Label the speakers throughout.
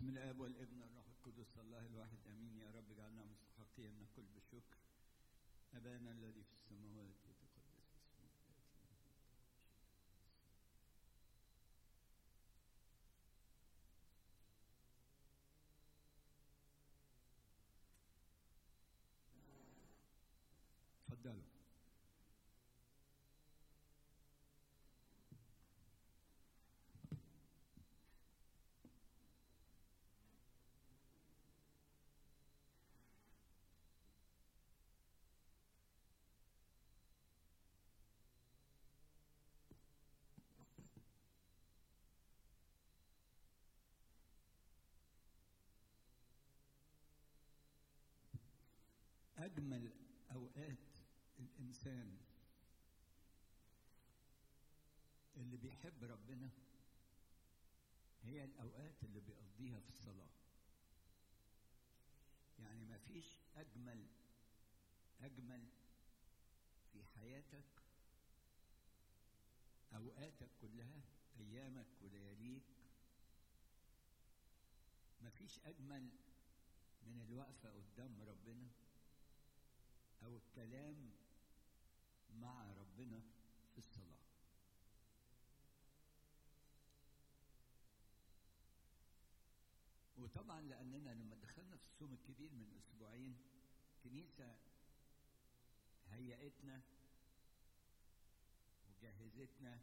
Speaker 1: بسم الاب والابن والروح القدس الله الواحد امين يا رب اجعلنا مستحقين نقول بشكر ابانا الذي في السماوات يتقدس اسمك ياتي تفضلوا أجمل أوقات الإنسان اللي بيحب ربنا هي الأوقات اللي بيقضيها في الصلاة يعني ما فيش أجمل أجمل في حياتك أوقاتك كلها أيامك ولياليك ما فيش أجمل من الوقفة قدام ربنا أو الكلام مع ربنا في الصلاة وطبعا لأننا لما دخلنا في الصوم الكبير من أسبوعين كنيسة هيئتنا وجهزتنا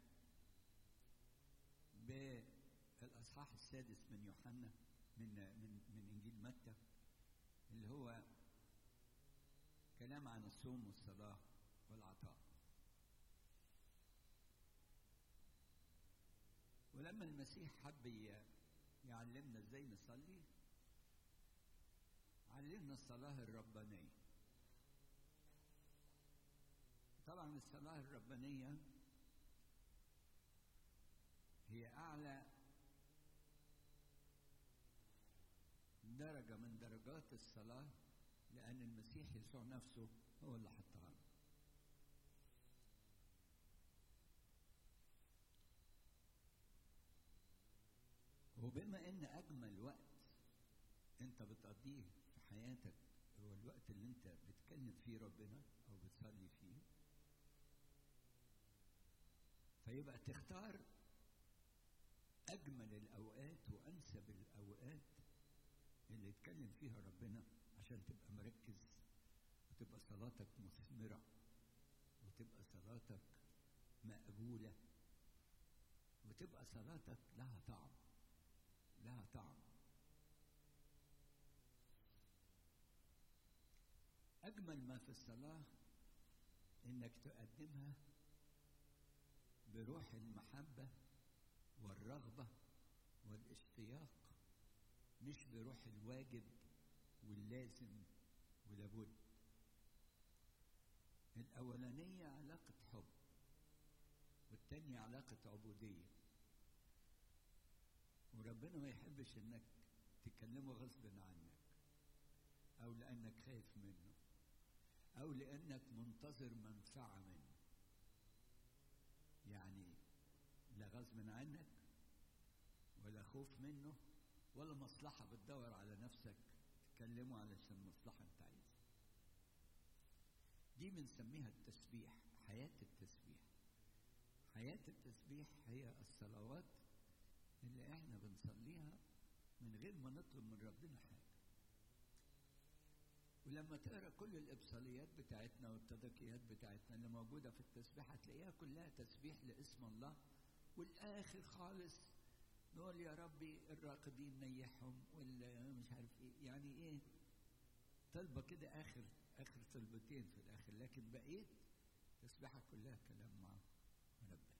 Speaker 1: بالأصحاح السادس من يوحنا من من من إنجيل متى اللي هو كلام عن الصوم والصلاة والعطاء ولما المسيح حب يعلمنا ازاي نصلي علمنا الصلاة الربانية طبعا الصلاة الربانية هي أعلى درجة من درجات الصلاة لأن المسيح يسوع نفسه هو اللي حطها لنا. وبما إن أجمل وقت أنت بتقضيه في حياتك هو الوقت اللي أنت بتكلم فيه ربنا أو بتصلي فيه فيبقى تختار أجمل الأوقات وأنسب الأوقات اللي يتكلم فيها ربنا عشان تبقى مركز وتبقى صلاتك مثمرة وتبقى صلاتك مقبولة وتبقى صلاتك لها طعم لها طعم أجمل ما في الصلاة إنك تقدمها بروح المحبة والرغبة والاشتياق مش بروح الواجب واللازم ولابد الأولانية علاقة حب والتانية علاقة عبودية وربنا ما يحبش انك تكلمه غصب عنك او لانك خايف منه او لانك منتظر منفعة منه يعني لا غصب عنك ولا خوف منه ولا مصلحة بتدور على نفسك تكلمه علشان مصلحة انت عايزها دي بنسميها التسبيح حياة التسبيح حياة التسبيح هي الصلوات اللي احنا بنصليها من غير ما نطلب من ربنا حاجة ولما تقرا كل الابصاليات بتاعتنا والتضكيات بتاعتنا اللي موجوده في التسبيح هتلاقيها كلها تسبيح لاسم الله والاخر خالص نقول يا ربي الراقدين نيحهم ولا مش عارف ايه يعني ايه طلبة كده اخر اخر طلبتين في الاخر لكن بقيت تسبيحة كلها كلام مع ربنا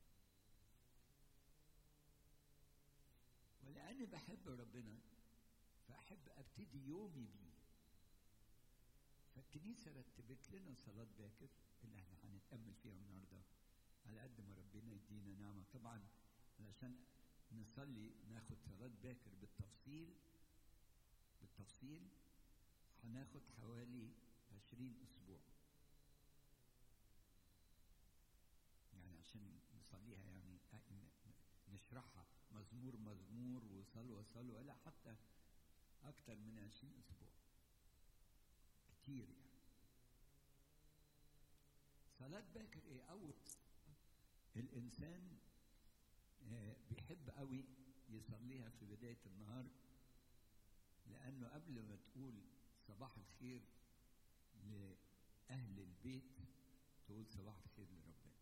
Speaker 1: ولاني بحب ربنا فاحب ابتدي يومي بيه فالكنيسة رتبت لنا صلاة باكر اللي احنا هنتأمل فيها النهارده على قد ما ربنا يدينا نعمة طبعا علشان نصلي ناخد صلاة باكر بالتفصيل بالتفصيل هناخد حوالي عشرين أسبوع يعني عشان نصليها يعني نشرحها مزمور مزمور وصلوة صلوة لا حتى أكتر من عشرين أسبوع كتير يعني صلاة باكر إيه أول الإنسان آه، بيحب قوي يصليها في بداية النهار لأنه قبل ما تقول صباح الخير لأهل البيت تقول صباح الخير لربنا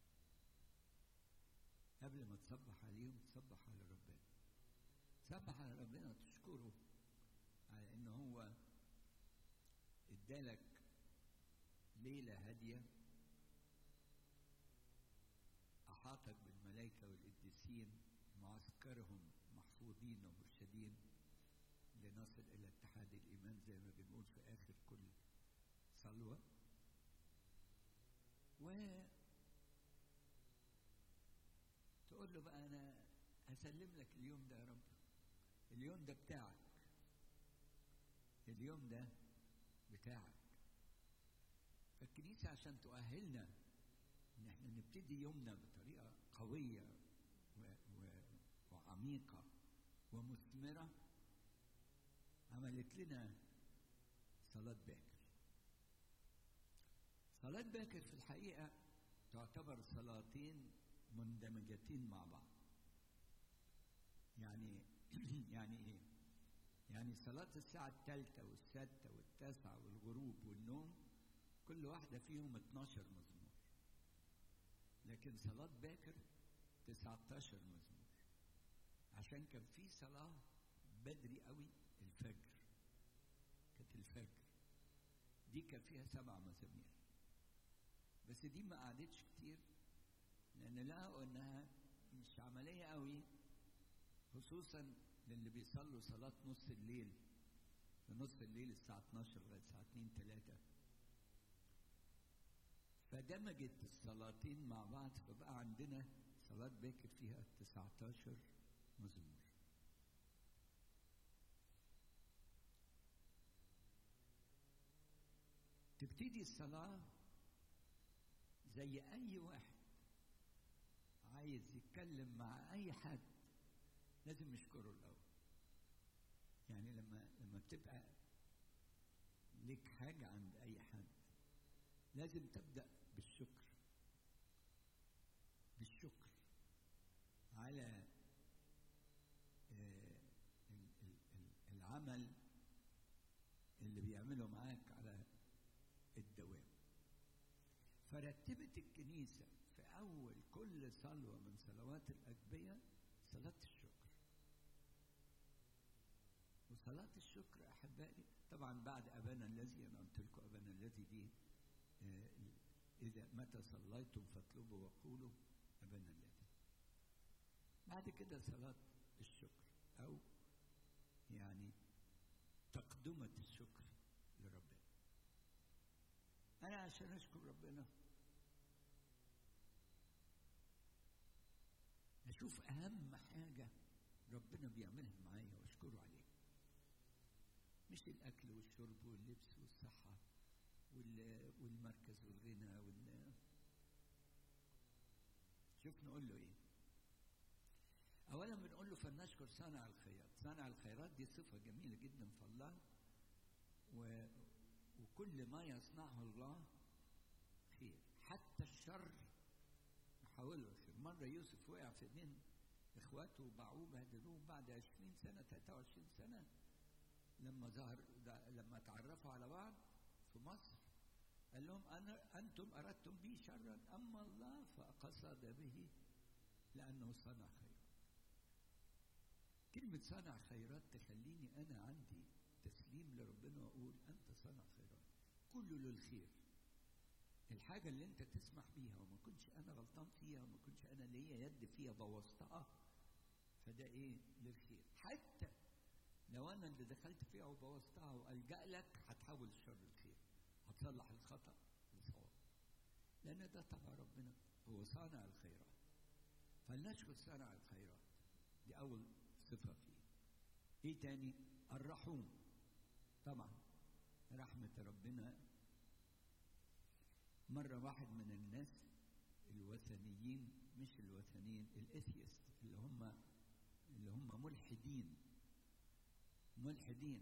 Speaker 1: قبل ما تصبح عليهم تصبح على ربنا تصبح على ربنا وتشكره على ان هو ادالك ليلة هادية أحاطك بالملائكة والقديسين معسكرهم محفوظين ومرشدين لنصل إلى اتحاد الإيمان زي ما بنقول في آخر كل صلوة و تقول له بقى أنا هسلم لك اليوم ده يا رب اليوم ده بتاعك اليوم ده بتاعك فالكنيسة عشان تؤهلنا إن احنا نبتدي يومنا بطريقة قوية و... و... وعميقة ومثمرة عملت لنا صلاة باكر صلاة باكر في الحقيقة تعتبر صلاتين مندمجتين مع بعض يعني يعني ايه يعني صلاة الساعة الثالثة والسادسة والتاسعة والغروب والنوم كل واحدة فيهم 12 مزمور لكن صلاة باكر 19 مزمور عشان كان في صلاة بدري قوي الفجر كانت الفجر دي كان فيها سبع مزامير بس دي ما قعدتش كتير لأن لقوا إنها مش عملية قوي خصوصا للي بيصلوا صلاة نص الليل في نص الليل الساعة 12 لغاية الساعة 2 3 فدمجت الصلاتين مع بعض فبقى عندنا صلاة باكر فيها 19 مزمور تبتدي الصلاة زي أي واحد عايز يتكلم مع أي حد لازم يشكره الأول يعني لما لما بتبقى ليك حاجة عند أي حد لازم تبدأ بالشكر بالشكر على آه، ال- ال- ال- العمل اللي بيعمله معاك على الدوام فرتبت الكنيسة في أول كل صلوة من صلوات الأجبية صلاة الشكر وصلاة الشكر أحبائي طبعا بعد أبانا الذي أنا قلت لكم أبانا الذي دي آه، إذا متى صليتم فاطلبوا وقولوا أبانا الذي بعد كده صلاة الشكر أو يعني تقدمة الشكر لربنا أنا عشان أشكر ربنا أشوف أهم حاجة ربنا بيعملها معايا وأشكره عليها مش الأكل والشرب واللبس والصحة وال- والمركز والغنى وال شوف نقول له إيه أولا بنقول له فلنشكر صانع الخيرات صانع الخيرات دي صفة جميلة جدا في الله و... وكل ما يصنعه الله خير حتى الشر يحوله خير مرة يوسف وقع في ايدين اخواته وباعوه بهدلوه بعد 20 سنة 23 سنة لما ظهر ده- لما تعرفوا على بعض في مصر قال لهم انا انتم اردتم بي شرا اما الله فقصد به لانه صنع خيرا كلمة صنع خيرات تخليني أنا عندي تسليم لربنا وأقول أنت صنع خيرات كله للخير الحاجة اللي أنت تسمح بيها وما كنتش أنا غلطان فيها وما كنتش أنا ليا يد فيها بوظتها فده إيه للخير حتى لو أنا اللي دخلت فيها وبوظتها وألجأ لك هتحول الشر لخير هتصلح الخطأ لصواب لأن ده طبع ربنا هو صانع الخيرات فلنشكر صانع الخيرات دي أول صفة فيه إيه تاني الرحوم طبعا رحمة ربنا مرة واحد من الناس الوثنيين مش الوثنيين الاثيست اللي هم اللي هم ملحدين ملحدين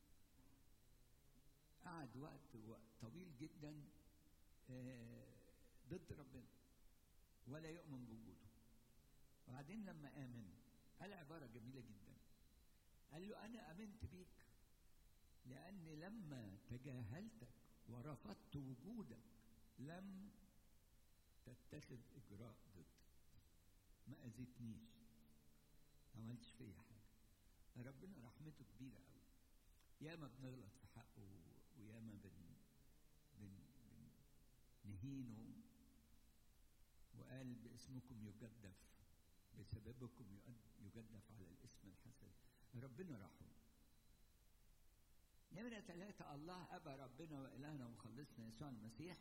Speaker 1: قعد وقت وقت طويل جدا آه، ضد ربنا ولا يؤمن بوجوده وبعدين لما آمن قال عبارة جميلة جدا قال له أنا آمنت بيك لأني لما تجاهلتك ورفضت وجودك لم تتخذ إجراء ضدي ما أذيتنيش ما عملتش فيا حاجة ربنا رحمته كبيرة قوي ياما بنغلط في حقه وياما بن بن بن نهينه وقال باسمكم يجدف بسببكم يؤد- يجدف على الاسم الحسن ربنا رحمه نمرة ثلاثة الله أبى ربنا وإلهنا ومخلصنا يسوع المسيح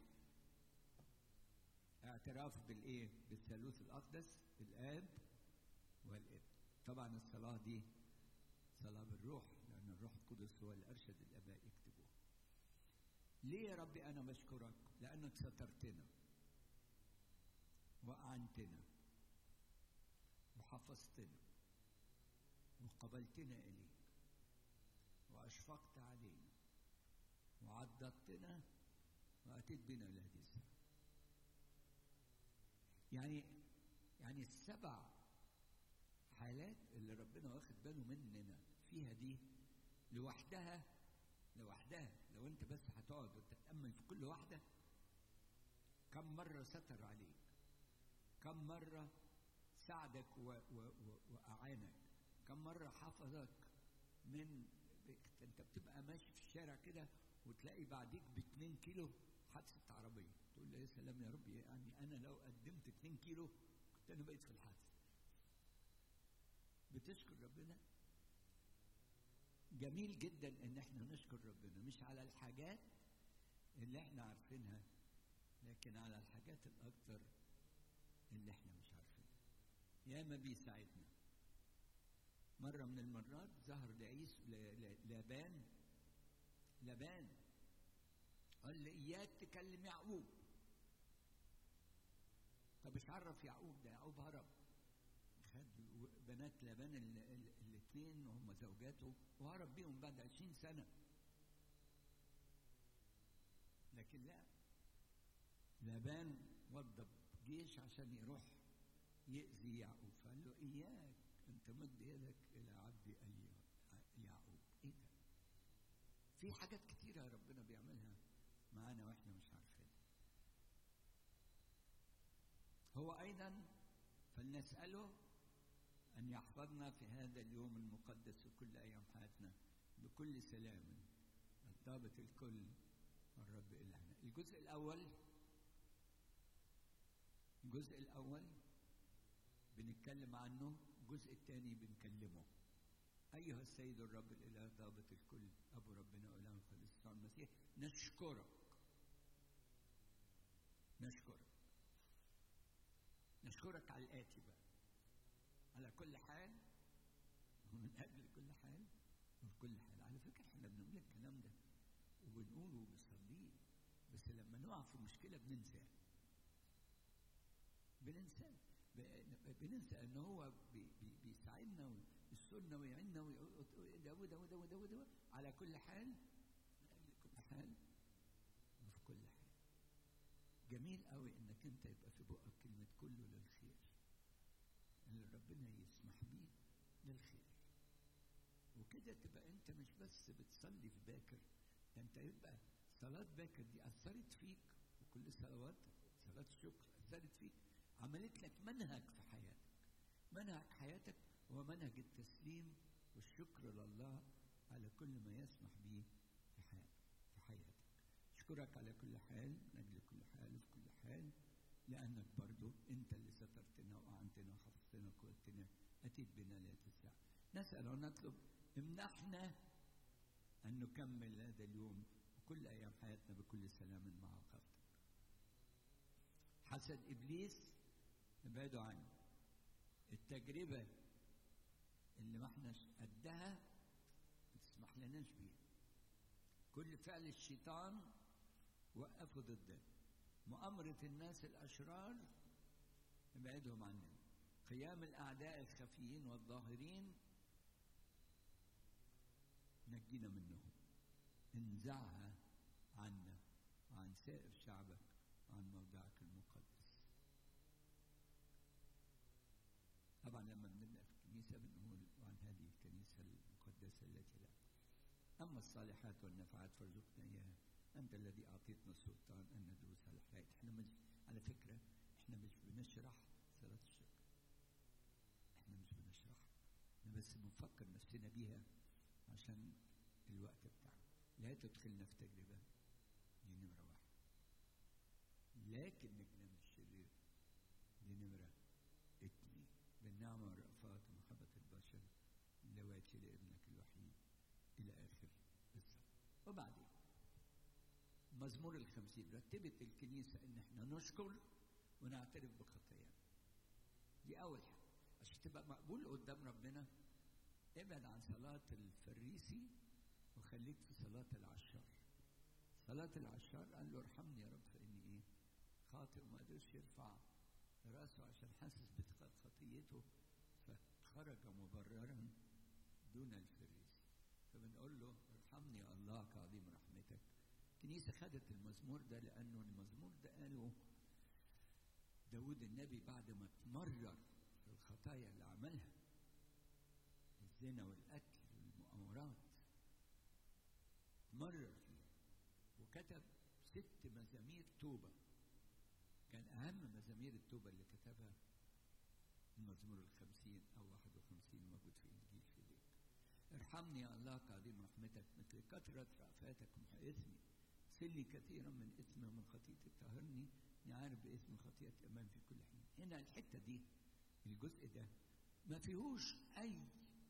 Speaker 1: اعتراف بالإيه؟ بالثالوث الأقدس الآب والابن طبعا الصلاة دي صلاة بالروح لأن الروح القدس هو اللي أرشد الآباء يكتبوها ليه يا ربي أنا بشكرك؟ لأنك سترتنا وأعنتنا وحفظتنا وقبلتنا إليك وأشفقت علينا وعضدتنا وأتيت بنا لهذه الساعة يعني يعني السبع حالات اللي ربنا واخد باله مننا فيها دي لوحدها لوحدها لو انت بس هتقعد وتتأمل في كل واحدة كم مرة ستر عليك كم مرة ساعدك و و و وأعانك كم مرة حفظك من ب- انت بتبقى ماشي في الشارع كده وتلاقي بعديك باتنين كيلو حادثة عربية تقول له يا سلام يا رب يعني أنا لو قدمت اتنين كيلو كنت أنا بقيت في الحادثة بتشكر ربنا جميل جدا ان احنا نشكر ربنا مش على الحاجات اللي احنا عارفينها لكن على الحاجات الاكثر اللي احنا مش عارفينها ياما بيساعدنا مرة من المرات ظهر لعيس ل- ل- لابان لابان قال لي اياك تكلم يعقوب طب مش عرف يعقوب ده يعقوب هرب خد و- بنات لابان الاثنين وهم زوجاته وهرب بيهم بعد عشرين سنة لكن لا لابان وضب جيش عشان يروح يأذي يعقوب فقال له إياك أن تمد يدك إلى عبدي أي- يعقوب إيه ده؟ في حاجات كتيرة ربنا بيعملها معانا وإحنا مش عارفين هو أيضا فلنسأله أن يحفظنا في هذا اليوم المقدس وكل أيام حياتنا بكل سلام الضابط الكل الرب إلهنا الجزء الأول الجزء الأول بنتكلم عنه الجزء الثاني بنكلمه أيها السيد الرب الإله ضابط الكل أبو ربنا وإله الخليل يسوع المسيح نشكرك نشكرك نشكرك على الآتي بقى على كل حال ومن أجل كل حال وفي كل حال على فكرة احنا بنقول الكلام ده وبنقوله وبنصليه بس لما نقع في مشكلة بننساه بننساه ب- بننسى ان هو بي- بي- بيساعدنا ويسترنا ويعيننا ويقول- ده وده وده وده وده على كل حال من اجل كل حال وفي كل حال جميل قوي انك انت يبقى في بقك كلمه كله للخير اللي ربنا يسمح بيه للخير وكده تبقى انت مش بس بتصلي في باكر ده انت يبقى صلاة باكر دي أثرت فيك وكل صلوات صلاة الشكر أثرت فيك عملت لك منهج في حياتك منهج حياتك هو منهج التسليم والشكر لله على كل ما يسمح به في حياتك في حياتك أشكرك على كل حال من أجل كل حال وفي كل حال لأنك برضو أنت اللي سترتنا وأعنتنا وحفظتنا وقوتنا أتيت بنا ليلة الساعة نسأل ونطلب امنحنا أن نكمل هذا اليوم وكل أيام حياتنا بكل سلام مع وقفتك حسد إبليس ابعدوا عنه التجربة اللي ما احناش قدها ما تسمح لناش بيها كل فعل الشيطان وقفوا ضده مؤامرة الناس الأشرار ابعدهم عننا قيام الأعداء الخفيين والظاهرين نجينا منهم انزعها عنا وعن سائر شعبك وعن موضعك المقدس طبعا لما بنبدا في الكنيسه بنقول عن هذه الكنيسه المقدسه التي لا اما الصالحات والنفعات فارزقنا اياها انت الذي اعطيتنا السلطان ان ندوس على الحياه احنا مش على فكره احنا مش بنشرح صلاه الشكر احنا مش بنشرح احنا بس بنفكر نفسنا بيها عشان الوقت بتاعنا لا تدخلنا في تجربه دي نمره واحد لكن نجنا من الشرير دي نمره اتنين بالنعمه والرأفات ومحبه البشر اللواتي لابنك الوحيد الى اخر الصلاه وبعدين مزمور الخمسين رتبت الكنيسة إن إحنا نشكر ونعترف بخطايانا. دي أول حاجة عشان تبقى مقبول قدام ربنا ابعد عن صلاة الفريسي وخليك في صلاة العشار. صلاة العشار قال له ارحمني يا رب فإني إيه؟ خاطئ وما قدرش يرفع راسه عشان حاسس بخطيته فخرج مبررا دون الفريسي. فبنقول له ارحمني يا الله كعظيم رحمتك الكنيسة خدت المزمور ده لأنه المزمور ده قاله داود النبي بعد ما تمرر في الخطايا اللي عملها الزنا والقتل والمؤامرات تمرر فيها وكتب ست مزامير توبة كان أهم مزامير التوبة اللي كتبها المزمور الخمسين أو واحد وخمسين موجود في إنجيل فيليب ارحمني يا الله كعظيم رحمتك مثل كثرة رأفاتك ومحى إثمي سلني كثيرا من إثم ومن خطيئتي طهرني عارف باسم خطيئتي أمام في كل حين هنا الحتة دي الجزء ده ما فيهوش أي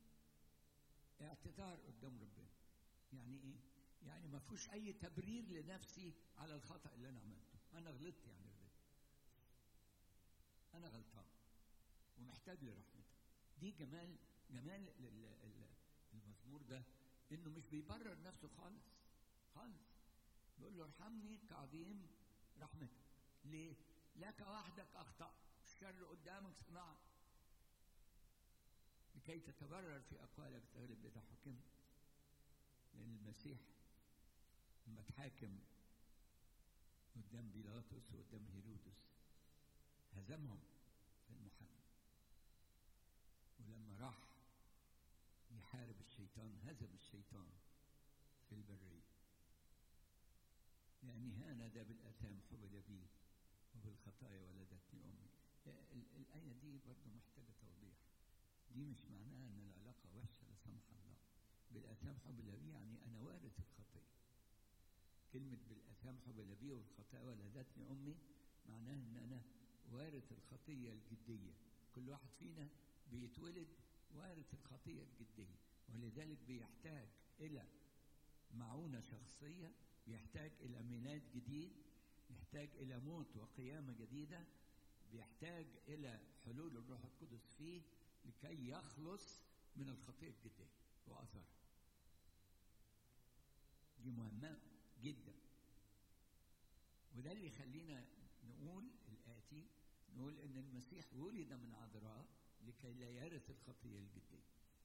Speaker 1: اعتذار قدام ربنا يعني إيه؟ يعني ما فيهوش أي تبرير لنفسي على الخطأ اللي أنا عملته أنا غلطت يعني غلطت أنا غلطان ومحتاج لرحمتك دي جمال جمال المزمور ده إنه مش بيبرر نفسه خالص خالص بيقول له ارحمني كعظيم رحمتك ليه؟ لك وحدك اخطأت الشر قدامك صنعت لكي تتبرر في اقوالك تغلب اذا حكمت لان المسيح لما اتحاكم قدام بيلاطس وقدام هيرودس هزمهم في المحاماه ولما راح يحارب الشيطان هزم الشيطان في البريه لأني هانذا بالآثام حبل بي وبالخطايا ولدتني أمي الآية دي برضه محتاجة توضيح دي مش معناها أن العلاقة وحشة لا سمح الله بالآثام حبل بي يعني أنا وارث الخطية كلمة بالآثام حبل بي وبالخطايا ولدتني أمي معناها أن أنا وارث الخطية الجدية كل واحد فينا بيتولد وارث الخطية الجدية ولذلك بيحتاج إلى معونة شخصية بيحتاج إلى ميلاد جديد يحتاج إلى موت وقيامة جديدة بيحتاج إلى حلول الروح القدس فيه لكي يخلص من الخطية الجدية وأثرها دي مهمة جدا وده اللي يخلينا نقول الآتي نقول إن المسيح ولد من عذراء لكي لا يرث الخطية الجدية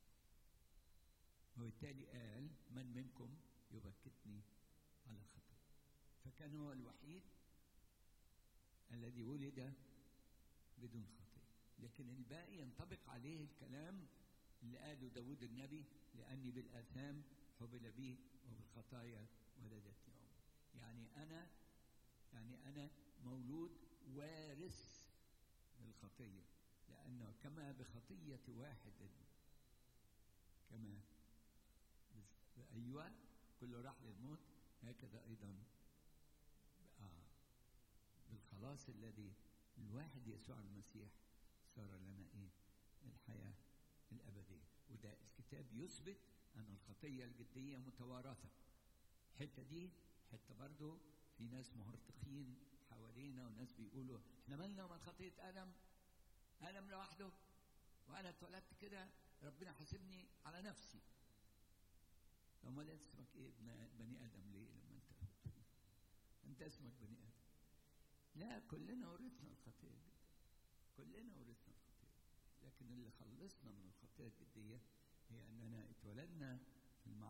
Speaker 1: وبالتالي قال من منكم يبكتني على خطية فكان هو الوحيد الذي ولد بدون خطية لكن الباقي ينطبق عليه الكلام اللي قاله داود النبي لأني بالآثام حبل بي وبالخطايا ولدتني أمي يعني أنا يعني أنا مولود وارث للخطية لأنه كما بخطية واحد كما أيوة كله راح للموت هكذا أيضا آه بالخلاص الذي الواحد يسوع المسيح صار لنا إيه الحياة الأبدية وده الكتاب يثبت أن الخطية الجدية متوارثة الحتة دي حتة برضه في ناس مهرطقين حوالينا وناس بيقولوا احنا مالنا من خطية آدم آدم لوحده وأنا اتولدت كده ربنا حاسبني على نفسي امال انت اسمك ايه ابن بني ادم ليه لما انت انت اسمك بني ادم لا كلنا ورثنا الخطيه الجديه كلنا ورثنا الخطيه لكن اللي خلصنا من الخطيه الجديه هي اننا اتولدنا في المعموديه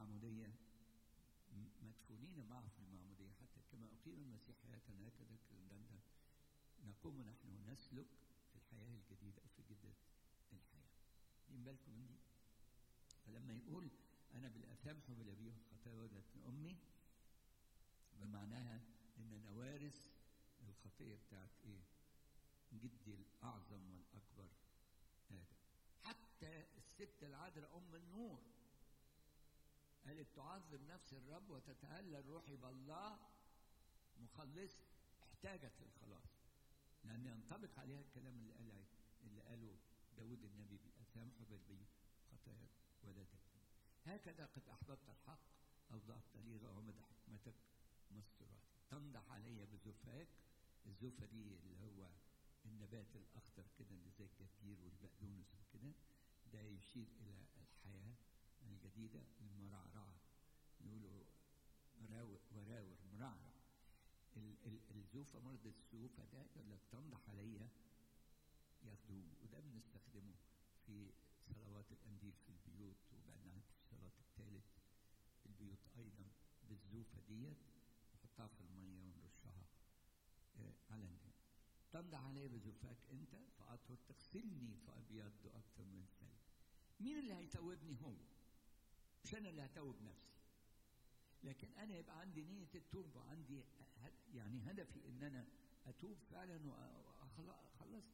Speaker 1: المعمودية م- مدفونين معه في المعمودية حتى كما أقيم المسيح حياتنا هكذا كلنا نقوم نحن ونسلك في الحياة الجديدة أو في جدة الحياة واخدين بالكم من دي فلما يقول أنا بالآثام حمل بي والخطايا ولدت أمي بمعناها إن أنا وارث الخطية بتاعت إيه؟ جدي الأعظم والأكبر آدم حتى الست العذراء أم النور قالت تعظم نفس الرب وتتهلل روحي بالله مخلص احتاجت للخلاص لأن ينطبق عليها الكلام اللي قال اللي قاله داود النبي بالآثام حبل بي خطايا ولدت هكذا قد أحببت الحق أوضعت لي غوامض حكمتك مستورات تنضح علي بزفاك الزفة دي اللي هو النبات الأخضر كده اللي زي الجرجير والبقدونس وكده ده يشير إلى الحياة الجديدة المرعرعة يقولوا مراور وراور مرعرع ال- ال- الزوفة مرض الزوفة ده يقول لك تنضح عليا ياخدوه وده بنستخدمه في صلوات الأنديل في البيوت وبعدين في صلاة الثالث في البيوت أيضا بالزوفة ديت نحطها في المية ونرشها آه، على النار تنضح علي بزوفاك أنت فأطهر تغسلني فأبيض أكثر من الثلج مين اللي هيتوبني هو مش أنا اللي هتوب نفسي لكن أنا يبقى عندي نية التوبة وعندي هد- يعني هدفي إن أنا أتوب فعلا وأخلص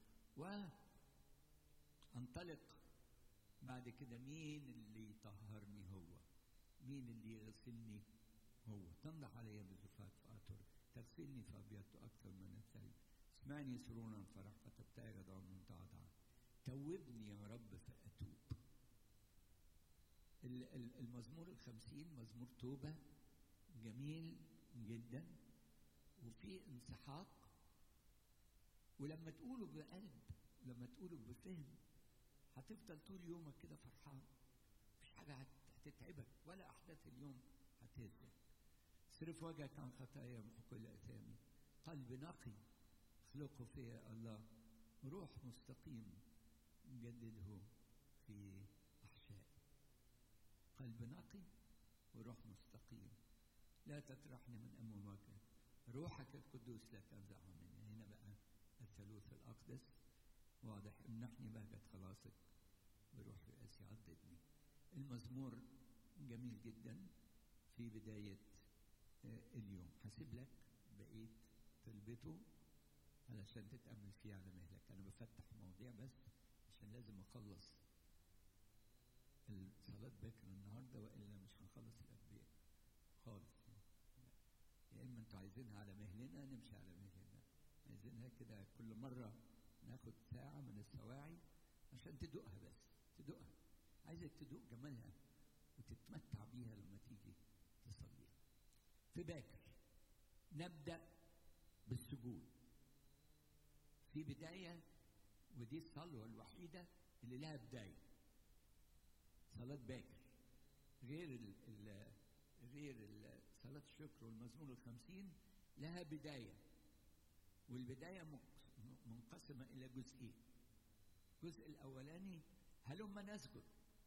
Speaker 1: وأنطلق بعد كده مين اللي يطهرني هو مين اللي يغسلني هو تنضح علي بزفاك فأطهر تغسلني فأبيض أكثر من الثلج اسمعني سرورا فرح فتبتعد غضب متواضعا توبني يا رب فأتوب ال- ال- المزمور الخمسين مزمور توبة جميل جدا وفيه انسحاق ولما تقوله بقلب لما تقوله بفهم هتفضل طول يومك كده فرحان مفيش حاجة هت- هتتعبك ولا أحداث اليوم هتهزك صرف وجهك عن خطايا ومحو كل أثامي قلب نقي اخلقه فيا الله روح مستقيم جدده في أحشائي قلب نقي وروح مستقيم لا تطرحني من أمام وجهك روحك القدوس لا تنزعه مني هنا بقى الثالوث الأقدس واضح امنحني بهجة خلاصك بروح رئاسي عضدني المزمور جميل جدا في بداية آه، اليوم هسيب لك بقية طلبته علشان تتأمل فيه على مهلك أنا بفتح مواضيع بس عشان لازم أخلص الصلاة بكر النهاردة وإلا مش هنخلص الأدبية خالص يا إما أنتوا عايزينها على مهلنا نمشي على مهلنا عايزينها كده كل مرة ناخد ساعة من السواعي عشان تدوقها بس تدوقها عايزك تدوق جمالها وتتمتع بيها لما تيجي تصليها في باكر نبدأ بالسجود في بداية ودي الصلوة الوحيدة اللي لها بداية صلاة باكر غير ال ال غير ال صلاة الشكر والمزمور الخمسين لها بداية والبداية مقس- منقسمة إلى جزئين الجزء الأولاني هلما نسجد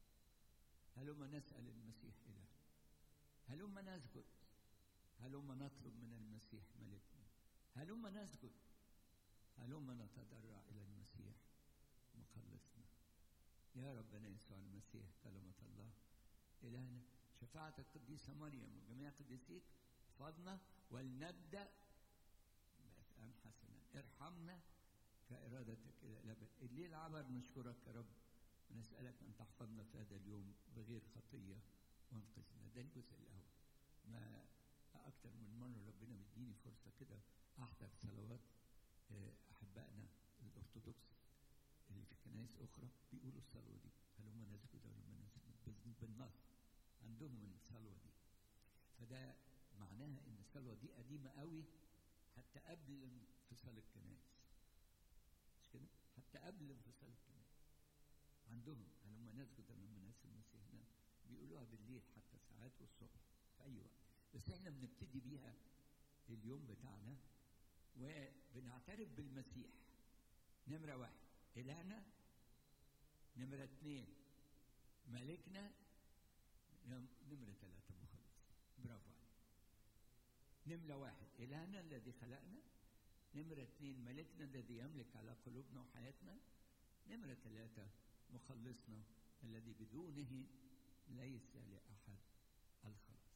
Speaker 1: هلما نسأل المسيح إله هلما نسجد هلما نطلب من المسيح ملكنا هلما نسجد هلما نتضرع إلى المسيح مخلصنا يا ربنا يسوع المسيح كلمة الله إلهنا شفاعة القديسة مريم وجميع قديسيك احفظنا ولنبدأ بأفعال حسنة ارحمنا كإرادتك إلى الأبد الليل عبر نشكرك يا رب ونسألك أن تحفظنا في هذا اليوم بغير خطية وانقذنا ده الجزء الأول ما أكتر من مرة ربنا بيديني فرصة كده أحضر صلوات آه، أحبائنا الأرثوذكس اللي في كنائس أخرى بيقولوا الصلوة دي هلما نسجد هلما نسجد بال- بالنص عندهم الصلوة دي فده معناها إن الصلوة دي قديمة قوي حتى قبل انفصال الكنائس مش كده؟ حتى قبل انفصال الكنائس عندهم هلما نسجد هلما نسجد مسيحنا بيقولوها بالليل حتى ساعات والصبح في أي وقت بس احنا بنبتدي بيها اليوم بتاعنا وبنعترف بالمسيح نمرة واحد إلهنا نمرة اثنين ملكنا نم- نمرة ثلاثة نمرة واحد إلهنا الذي خلقنا نمرة اثنين ملكنا الذي يملك على قلوبنا وحياتنا نمرة ثلاثة مخلصنا الذي بدونه ليس لأحد الخلاص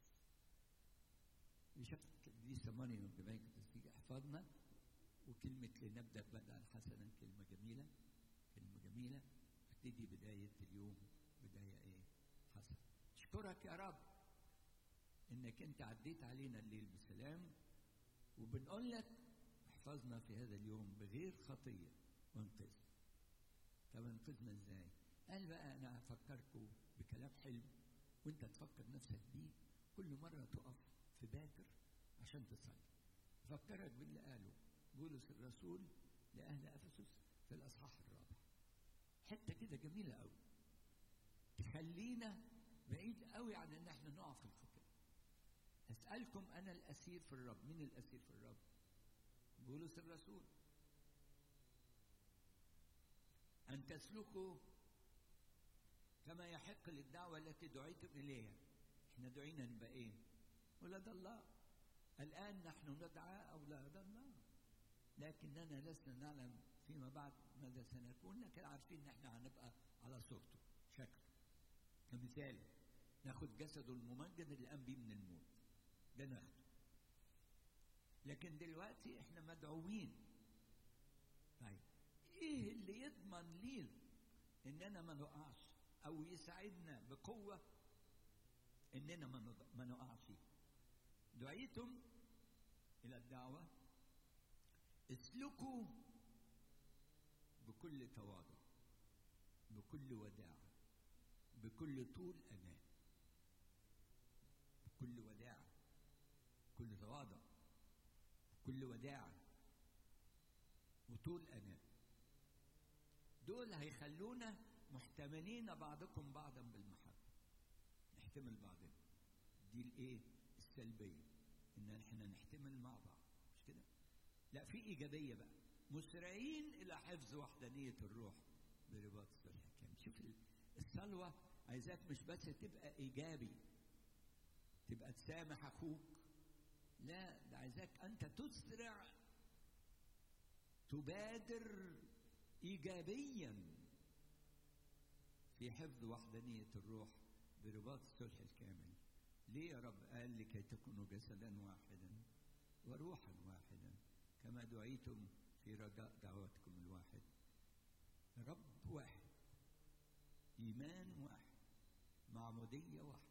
Speaker 1: بشكل دي سماني من جماعة التسبيح احفظنا وكلمة لنبدأ بدءا حسنا كلمة جميلة كلمة جميلة ابتدي بداية اليوم بداية ايه حسنة اشكرك يا رب انك انت عديت علينا الليل بسلام وبنقول لك احفظنا في هذا اليوم بغير خطية وانقذنا طب انقذنا ازاي قال بقى انا هفكركم بكلام حلو وانت تفكر نفسك بيه كل مرة تقف في باكر عشان تصلي فكرك باللي قاله بولس الرسول لأهل أفسس في الأصحاح الرابع حتة كده جميلة قوي تخلينا بعيد قوي عن ان احنا نقع في الخطيه اسالكم انا الاسير في الرب مين الاسير في الرب بولس الرسول ان تسلكوا كما يحق للدعوه التي دعيتم اليها احنا دعينا نبقى ايه ولاد الله الان نحن ندعى اولاد الله لكننا لسنا نعلم فيما بعد ماذا سنكون لكن عارفين ان احنا هنبقى على صورته شكله كمثال ناخد جسده الممجد اللي قام بيه من الموت ده ناخده لكن دلوقتي احنا مدعوين طيب ايه اللي يضمن لينا اننا ما نقعش او يساعدنا بقوه اننا ما ما نقعش دعيتم الى الدعوه اسلكوا بكل تواضع بكل وداعة بكل طول أمان بكل وداعة بكل تواضع بكل وداعة وطول أمان دول هيخلونا محتملين بعضكم بعضا بالمحبة نحتمل بعضنا دي الايه السلبية ان احنا نحتمل مع بعض مش كده لا في ايجابيه بقى مسرعين الى حفظ وحدانيه الروح برباط الصلح الكامل شوف الصلوه عايزاك مش بس تبقى ايجابي تبقى تسامح اخوك لا ده عايزاك انت تسرع تبادر ايجابيا في حفظ وحدانيه الروح برباط الصلح الكامل ليه يا رب قال لكي تكونوا جسدا واحدا وروحا واحدا كما دعيتم في رجاء دعوتكم الواحد رب واحد إيمان واحد معمودية واحدة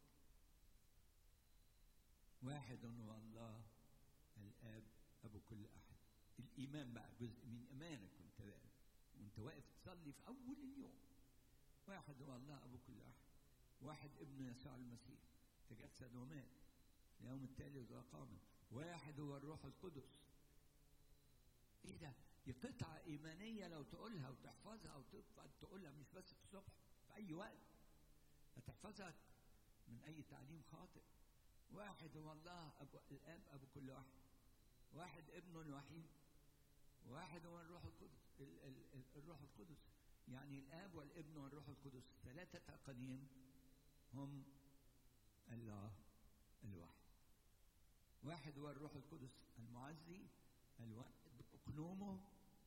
Speaker 1: واحد هو الله الآب أبو كل أحد الإيمان بقى جزء من إيمانك وأنت وأنت واقف تصلي في أول اليوم واحد هو الله أبو كل أحد واحد ابن يسوع المسيح تجسد ومات في اليوم الثالث وقام واحد هو الروح القدس ايه ده دي قطعة إيمانية لو تقولها وتحفظها وتقولها مش بس الصبح في أي وقت هتحفظها من أي تعليم خاطئ واحد هو الله أبو الآب أبو كل واحد واحد ابن الوحيد واحد هو الروح القدس ال ال ال الروح القدس يعني الآب والابن والروح القدس ثلاثة أقانيم هم الله الواحد واحد هو الروح القدس المعزي الواحد بأقنومه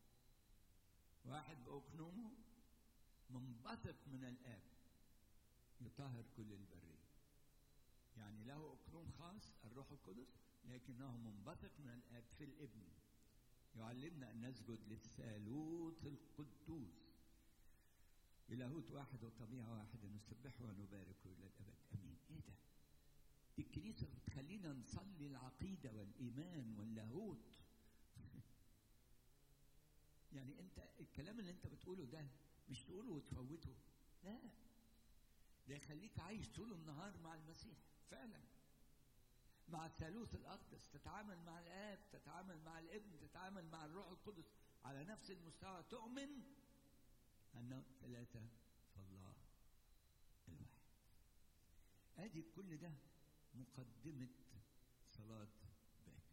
Speaker 1: واحد بأقنومه منبثق من الآب يطهر كل البرية يعني له أقنوم خاص الروح القدس لكنه منبثق من الآب في الابن يعلمنا أن نسجد للثالوث القدوس إلهوت واحد وطبيعة واحدة نسبحه ونباركه إلى الأبد أمين إيه ده؟ دي الكنيسة بتخلينا نصلي العقيدة والإيمان واللاهوت يعني انت الكلام اللي انت بتقوله ده مش تقوله وتفوته لا ده يخليك عايش طول النهار مع المسيح فعلا مع الثالوث الاقدس تتعامل مع الاب تتعامل مع الابن تتعامل مع الروح القدس على نفس المستوى تؤمن انهم ثلاثه فالله الواحد ادي كل ده مقدمه صلاه باكر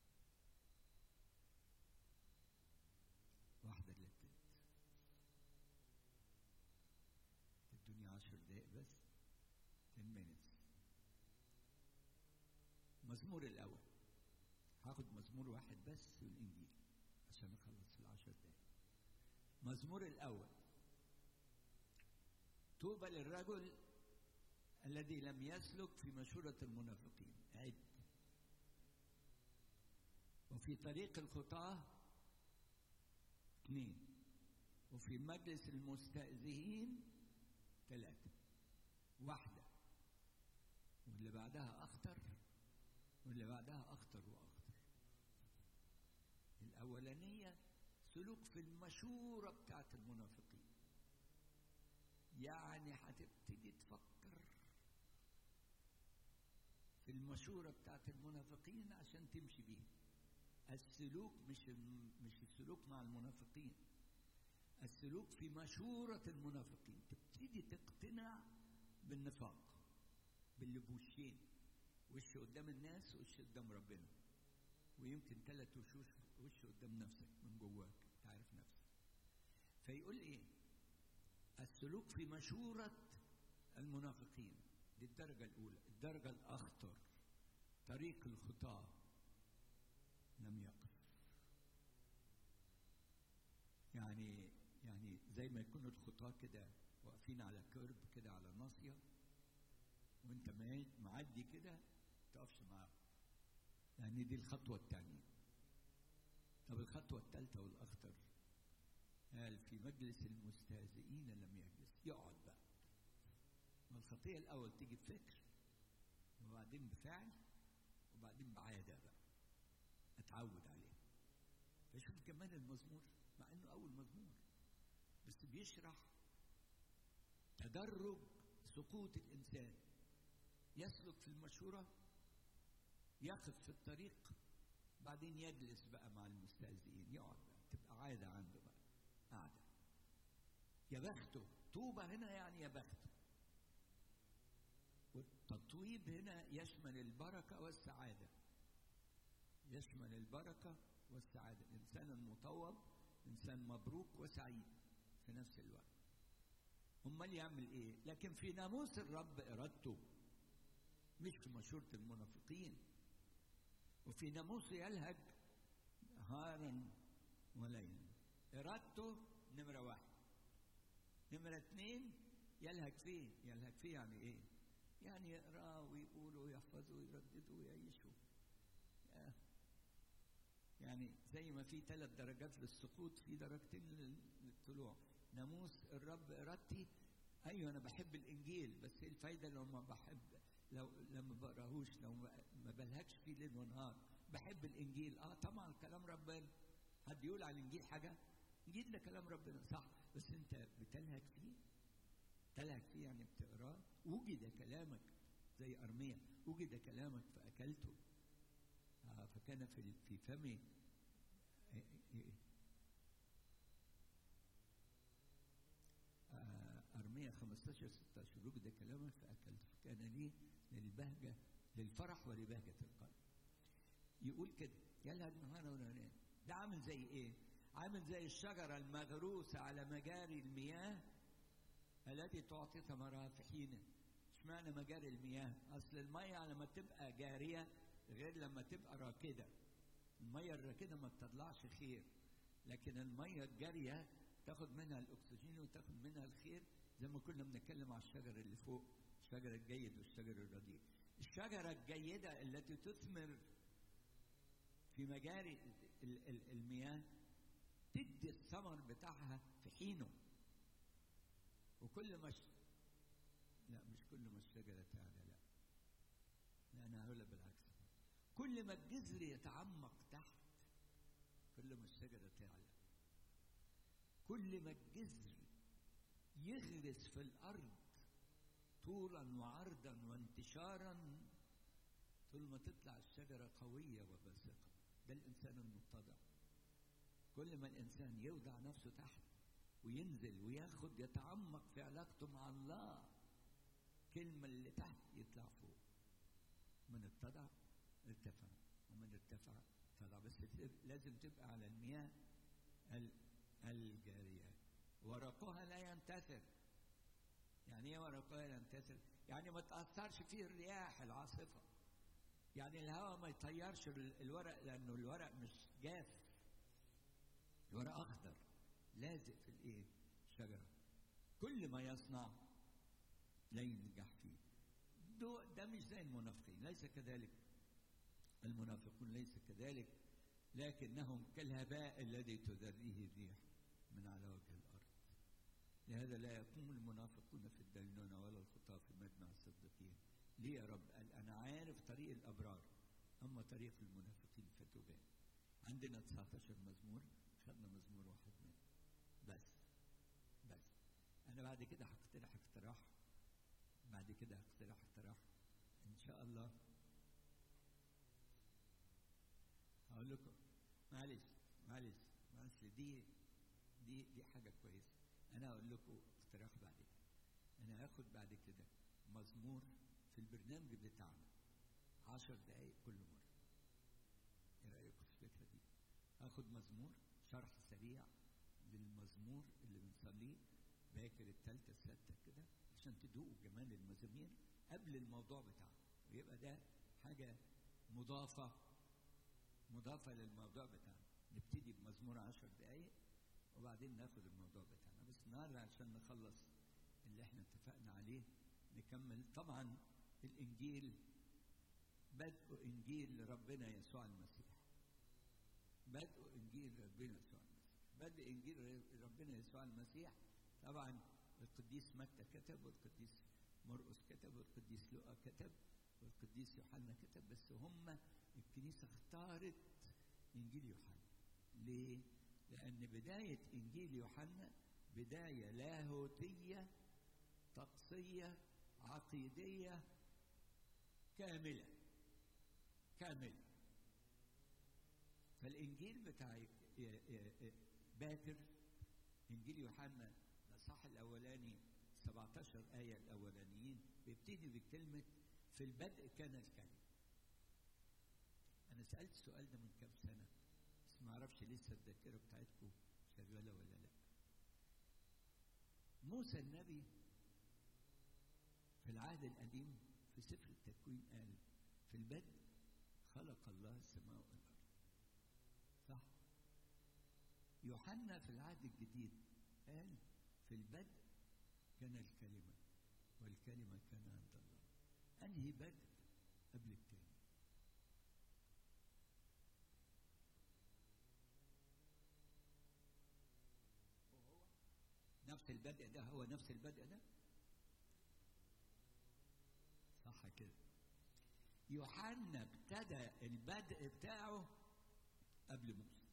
Speaker 1: واحدة إلا التلت الدنيا عشر دقايق بس 10 minutes المزمور الأول هاخد مزمور واحد بس في الانجيل عشان اخلص في العشر دقايق مزمور الاول طوبى للرجل الذي لم يسلك في مشورة المنافقين عد وفي طريق الخطاة اثنين وفي مجلس المستأذين ثلاثة واحدة واللي بعدها أخطر واللي بعدها أخطر وأخطر الأولانية سلوك في المشورة بتاعت المنافقين يعني هتبتدي تفكر في المشورة بتاعت المنافقين عشان تمشي بيها السلوك مش مش السلوك مع المنافقين السلوك في مشورة المنافقين تبتدي تقتنع بالنفاق باللي بوشين وش قدام الناس وش قدام ربنا ويمكن ثلاث وشوش وش قدام نفسك من جواك تعرف نفسك فيقول ايه السلوك في مشورة المنافقين دي الدرجة الأولى الدرجة الأخطر طريق الخطاة لم يقف يعني يعني زي ما يكونوا الخطاة كده واقفين على كيرب كده على ناصية وانت معدي كده تقفش معاهم يعني دي الخطوة الثانية طب الخطوة الثالثة والأخطر قال في مجلس المستهزئين لم يجلس يقعد بقى ما الخطية الأول تيجي بفكر وبعدين بفعل وبعدين بعادة بقى اتعود عليه فشوف كمان المزمور مع انه اول مزمور بس بيشرح تدرج سقوط الانسان يسلك في المشورة يقف في الطريق بعدين يجلس بقى مع المستهزئين يقعد بقى تبقى عادة عنده بقى قاعدة يا بخته طوبى هنا يعني يا بخته والتطويب هنا يشمل البركة والسعادة يشمل البركة والسعادة الإنسان المطوب إنسان مبروك وسعيد في نفس الوقت أمال يعمل إيه لكن في ناموس الرب إرادته مش في مشورة المنافقين وفي ناموسه يلهج نهارا وليلا إرادته نمرة واحد نمرة اتنين يلهج فيه يلهج فيه يعني إيه يعني يقرأ ويقول ويحفظ ويردد ويعيشه يعني زي ما في ثلاث درجات للسقوط في درجتين للطلوع ناموس الرب ارادتي ايوه انا بحب الانجيل بس ايه الفايده لو ما بحب لو لما بقراهوش لو ما بلهجش فيه ليل ونهار بحب الانجيل اه طبعا كلام ربنا حد يقول على الانجيل حاجه الانجيل ده كلام ربنا صح بس انت بتلهج فيه تلهج فيه يعني بتقراه وجد كلامك زي ارميا وجد كلامك فاكلته آه فكان في في فمي آه أرمية 15 16 وجد كلامك فأكلت فكان لي للبهجة للفرح ولبهجة القلب يقول كده يلا النهار ولا ده عامل زي ايه؟ عامل زي الشجرة المغروسة على مجاري المياه التي تعطي ثمرها في حينه اشمعنى مجاري المياه؟ أصل المية لما تبقى جارية غير لما تبقى راكدة المية الراكدة ما تطلعش خير لكن المية الجارية تاخد منها الأكسجين وتاخد منها الخير زي ما كنا بنتكلم على الشجر اللي فوق الشجر الجيد والشجر الرديء الشجرة الجيدة التي تثمر في مجاري المياه تدي الثمر بتاعها في حينه وكل ما ش... لا مش كل ما الشجرة تعلى لا لا أنا هقولها بالعكس كل ما الجذر يتعمق تحت كل ما الشجرة تعلى كل ما الجذر يغرس في الأرض طولا وعرضا وانتشارا طول ما تطلع الشجرة قوية وباسقة ده الإنسان المتضع كل ما الإنسان يوضع نفسه تحت وينزل وياخد يتعمق في علاقته مع الله كلمة اللي تحت يطلع فوق من اتضع ارتفع ومن ارتفع ارتفع بس لازم تبقى على المياه الجارية ورقها لا ينتثر يعني ايه ورقها لا ينتثر يعني ما تأثرش فيه الرياح العاصفة يعني الهواء ما يطيرش ال- الورق لانه الورق مش جاف الورق اخضر لازق في الايه الشجره كل ما يصنع لا ينجح فيه دو ده مش زي المنافقين ليس كذلك المنافقون ليس كذلك لكنهم كالهباء الذي تذريه الريح من على وجه الارض لهذا لا يقوم المنافقون في الدينونة ولا الخطاة في مجمع الصديقين ليه يا رب قال أنا عارف طريق الأبرار أما طريق المنافقين فتبان عندنا 19 مزمور خدنا مزمور واحد منه بس بس أنا بعد كده هقترح اقتراح بعد كده هقترح اقتراح إن شاء الله هقول لكم معلش معلش معلش دي دي دي حاجة كويسة أنا هقول لكم اقتراح بعد كده أنا هاخد بعد كده مزمور في البرنامج بتاعنا عشر دقايق كل مرة إيه رأيكم في الفكرة دي؟ هاخد مزمور شرح سريع للمزمور اللي بنصليه باكر التالتة الستة كده عشان تدوقوا جمال المزامير قبل الموضوع بتاعنا ويبقى ده حاجة مضافة مضافة للموضوع بتاعنا نبتدي بمزمور عشر دقايق وبعدين ناخد الموضوع بتاعنا بس النهارده عشان نخلص اللي احنا اتفقنا عليه نكمل طبعا الانجيل بدء انجيل ربنا يسوع المسيح بدء انجيل ربنا يسوع المسيح بدء انجيل ربنا يسوع المسيح طبعا القديس متى كتب والقديس مرقس كتب والقديس لوقا كتب والقديس يوحنا كتب بس هم الكنيسه اختارت انجيل يوحنا ليه؟ لأن بداية إنجيل يوحنا بداية لاهوتية طقسية عقيدية كاملة كاملة فالإنجيل بتاع ي- ي- ي- باكر إنجيل يوحنا الإصحاح الأولاني 17 آية الأولانيين بيبتدي بكلمة في البدء كان الكلمة أنا سألت السؤال ده من كام سنة بس ما اعرفش لسه الذاكره بتاعتكم شغاله ولا لا موسى النبي في العهد القديم في سفر التكوين قال في البدء خلق الله السماء والارض صح يوحنا في العهد الجديد قال في البدء كان الكلمه والكلمه كان عند الله انهي بدء قبل التاني نفس البدء ده هو نفس البدء ده صح كده يوحنا ابتدى البدء بتاعه قبل موسى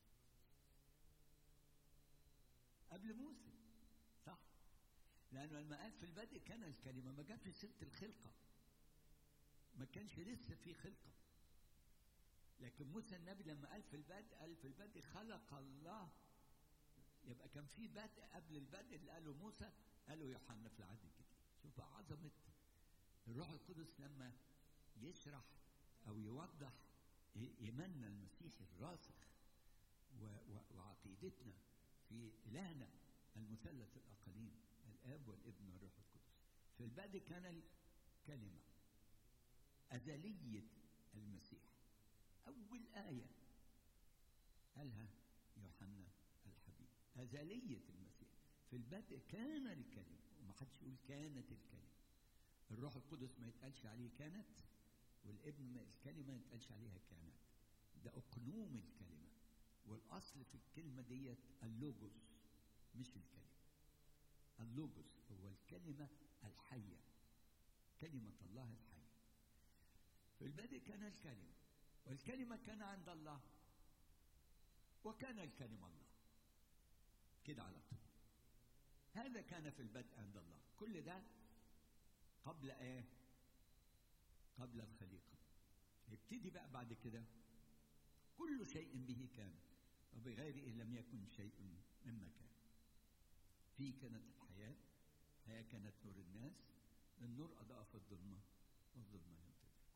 Speaker 1: قبل موسى صح لانه لما قال في البدء كان الكلمه ما جابش سيره الخلقه ما كانش لسه في خلقه لكن موسى النبي لما قال في البدء قال في البدء خلق الله يبقى كان في بدء قبل البدء اللي قاله موسى قاله يوحنا في العهد الجديد شوف بقى عظمه الروح القدس لما يشرح او يوضح ايماننا المسيحي الراسخ و- و- وعقيدتنا في الهنا المثلث الاقليم الاب والابن والروح القدس في البدء كان الكلمه ازليه المسيح اول ايه قالها يوحنا الحبيب أزلية المسيح في البدء كان الكلمة وما حدش يقول كانت الكلمة الروح القدس ما يتقالش عليه كانت والابن ما الكلمة ما يتقالش عليها كانت ده أقنوم الكلمة والأصل في الكلمة ديت اللوجوس مش الكلمة اللوجوس هو الكلمة الحية كلمة الله الحية في البدء كان الكلمة والكلمة كان عند الله وكان الكلمة الله كده على طول هذا كان في البدء عند الله كل ده قبل ايه قبل الخليقة يبتدي بقى بعد كده كل شيء به كان وبغيره لم يكن شيء مما كان فيه كانت الحياة الحياة كانت نور الناس النور أضاء في الظلمة والظلمة لم تدركه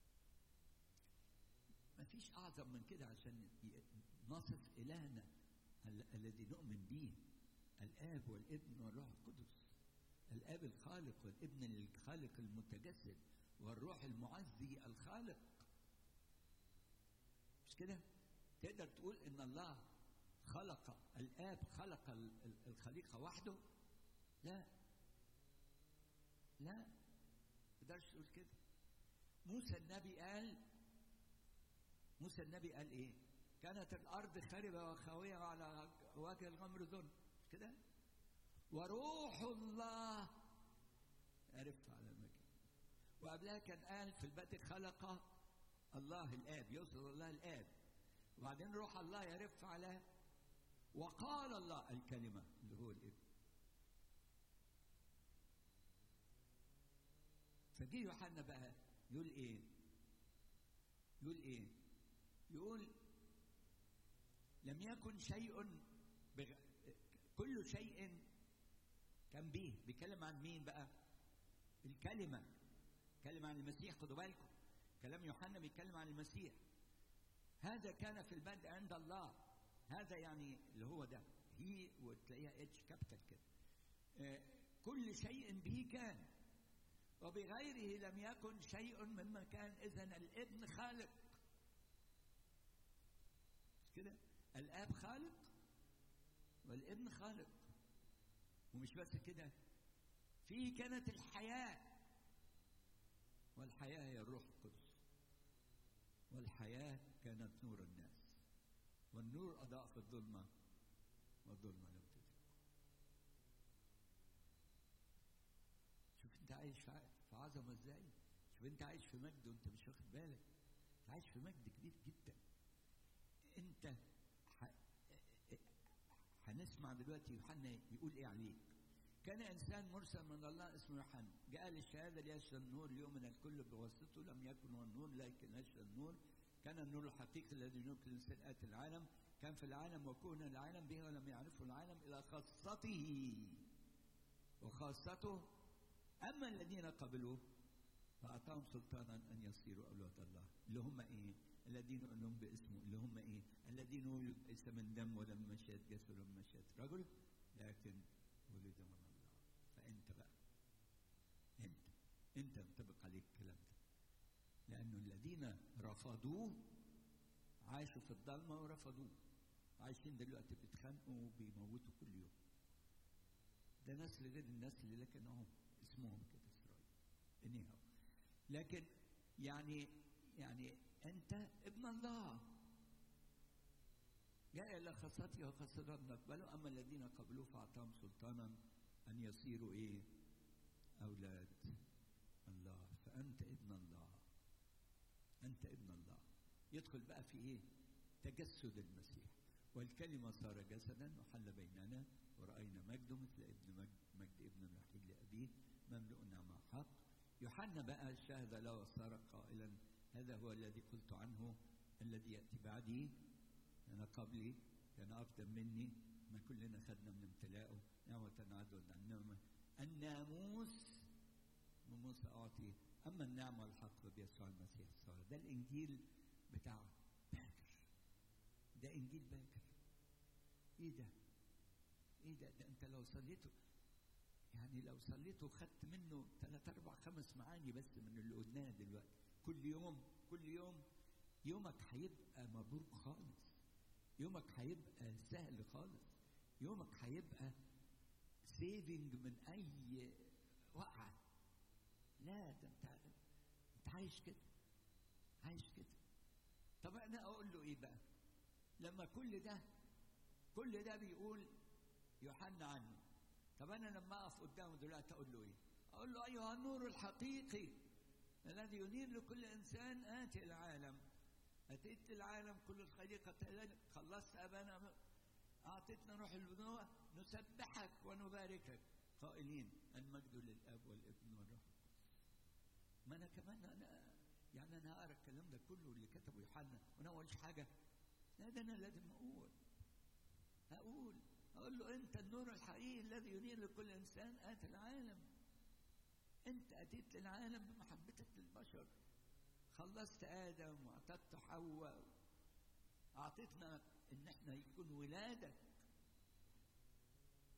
Speaker 1: ما فيش أعظم من كده عشان ي- نصف إلهنا ال- الذي نؤمن به الآب والابن والروح القدس الآب الخالق والابن الخالق المتجسد والروح المعزي الخالق مش كده تقدر تقول ان الله خلق الاب خلق الخليقه وحده لا لا تقدرش تقول كده موسى النبي قال موسى النبي قال ايه كانت الارض خربه وخاويه على وجه الغمر ذل مش كده وروح الله عرف على المكان وقبلها كان قال في البدء خلق الله الاب يقصد الله الاب وبعدين روح الله يرف على وقال الله الكلمه اللي هو الابن فجه يوحنا بقى يقول ايه يقول ايه يقول لم يكن شيء بغ... كل شيء كان به بيتكلم عن مين بقى الكلمة كلمة عن المسيح خدوا بالكم كلام يوحنا بيتكلم عن المسيح هذا كان في البدء عند الله هذا يعني اللي هو ده هي وتلاقيها اتش كابيتال كده آه كل شيء به كان وبغيره لم يكن شيء مما كان اذا الابن خالق مش كده الاب خالق والابن خالق ومش بس كده فيه كانت الحياه والحياه هي الروح القدس والحياه كانت نور الناس والنور اضاء في الظلمه والظلمه لم تدرك شوف انت عايش في عظمه ازاي شوف انت عايش في مجد وانت مش واخد بالك انت عايش في مجد كبير جدا انت هنسمع دلوقتي يوحنا يقول ايه عليك كان انسان مرسل من الله اسمه يوحنا جاء للشهاده ليشهد النور ليؤمن الكل بواسطته لم يكن هو النور لكن يشهد النور كان النور الحقيقي الذي ينور كل انسان اتى العالم كان في العالم وكون العالم به ولم يعرفه العالم الى خاصته وخاصته اما الذين قبلوه فاعطاهم سلطانا ان يصيروا اولاد الله اللي هم ايه؟ الذين أنهم باسمه اللي هم ايه؟ الذين ولد ليس من دم ولا من مشيئة جسد ولا من مشيئة رجل لكن ولد من الله فأنت بقى أنت أنت ينطبق عليك الكلام ده لأنه الذين رفضوه عاشوا في الضلمة ورفضوه عايشين دلوقتي بيتخانقوا وبيموتوا كل يوم ده نسل غير النسل لكن هم اسمهم كده إسرائيل anyhow لكن يعني يعني أنت ابن الله جاء إلى خاصته وخاصته لم يقبلوا أما الذين قبلوه فأعطاهم سلطانا أن يصيروا إيه؟ أولاد الله فأنت ابن الله أنت ابن الله يدخل بقى في إيه؟ تجسد المسيح والكلمة صار جسدا وحل بيننا ورأينا مجده مثل ابن مجد, مجد ابن الوحيد لأبيه مملوء نعمة حق يوحنا بقى شهد له وصار قائلا هذا هو الذي قلت عنه الذي يأتي بعدي أنا قبلي كان أفضل مني ما كلنا خدنا من امتلاءه نعمة عدوى عن نعمة الناموس من موسى أعطي أما النعمة والحق بيسوع المسيح الصالح ده الإنجيل بتاع باكر ده إنجيل باكر إيه ده؟ إيه ده؟ ده أنت لو صليته يعني لو صليته وخدت منه ثلاث أربع خمس معاني بس من اللي قلناه دلوقتي كل يوم كل يوم يومك هيبقى مبروك خالص يومك هيبقى سهل خالص يومك هيبقى سيفنج من اي وقعه لا ده انت انت عايش كده عايش كده طب انا اقول له ايه بقى لما كل ده كل ده بيقول يوحنا عنه طب انا لما اقف قدامه دلوقتي اقول له ايه اقول له ايها النور الحقيقي الذي ينير لكل انسان اتي العالم اتيت العالم كل الخليقه خلصت ابانا اعطيتنا روح البنوه نسبحك ونباركك قائلين المجد للاب والابن والروح ما انا كمان انا يعني انا هقرا الكلام ده كله اللي كتبه يوحنا وانا ما اقولش حاجه لا ده انا لازم اقول هقول اقول له انت النور الحقيقي الذي ينير لكل انسان اتى العالم انت اتيت للعالم بمحبتك للبشر خلصت ادم واعطيت حواء اعطيتنا ان احنا يكون ولادك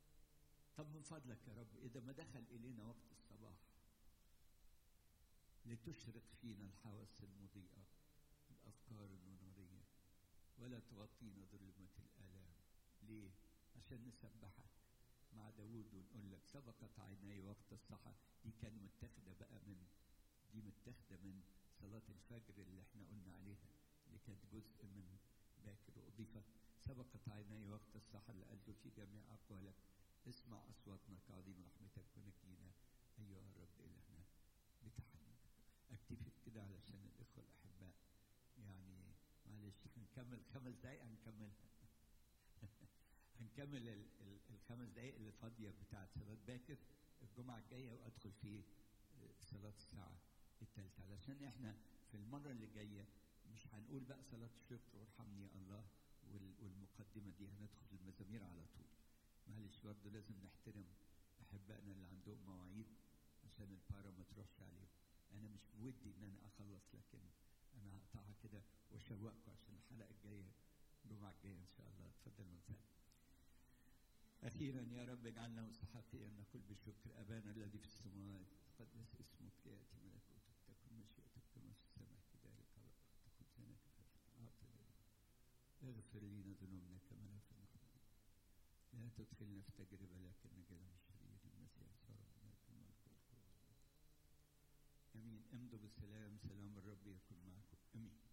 Speaker 1: طب من فضلك يا رب اذا ما دخل الينا وقت الصباح لتشرق فينا الحواس المضيئة الأفكار النورية ولا تغطينا ظلمة الآلام ليه؟ عشان نسبحك مع داوود ونقول لك سبقت عيني وقت الصحة دي كان متاخدة بقى من دي متاخدة من صلاة الفجر اللي احنا قلنا عليها اللي كانت جزء من باكر وأضيفت سبقت عيني وقت الصحة اللي قالته في جميع أقوالك اسمع أصواتنا كعظيم رحمتك ونجينا أيها الرب إلهنا بتحنن أكتفي كده علشان الإخوة الأحباء يعني معلش هنكمل خمس دقايق هنكملها هنكمل ال ال الخمس دقايق اللي فاضية بتاعت صلاة باكر الجمعة الجاية وأدخل في صلاة الساعة الثالثة علشان إحنا في المرة اللي جاية مش هنقول بقى صلاة الشكر وارحمني يا الله والمقدمة دي هندخل المزامير على طول معلش برضه لازم نحترم أحبائنا اللي عندهم مواعيد عشان البارا ما تروحش عليهم أنا مش بودي إن أنا أخلص لكن أنا هقطعها كده وأشوقكم عشان الحلقة الجاية الجمعة الجاية إن شاء الله اتفضل ونسال أخيرا يا رب اجعلنا مستحقين أن نقول بالشكر أبانا الذي في السماوات تقدس اسمك يأتي ملكوتك تكن مشيئتك كما في السماء كذلك على الأرض خبزنا كفافنا أعطنا اغفر لنا ذنوبنا كما نغفر نحن لا تدخلنا في تجربة لكن نجعلنا من الشرير المسيح صار ربنا الملك والقوة امين امضوا بالسلام سلام الرب يكن معكم امين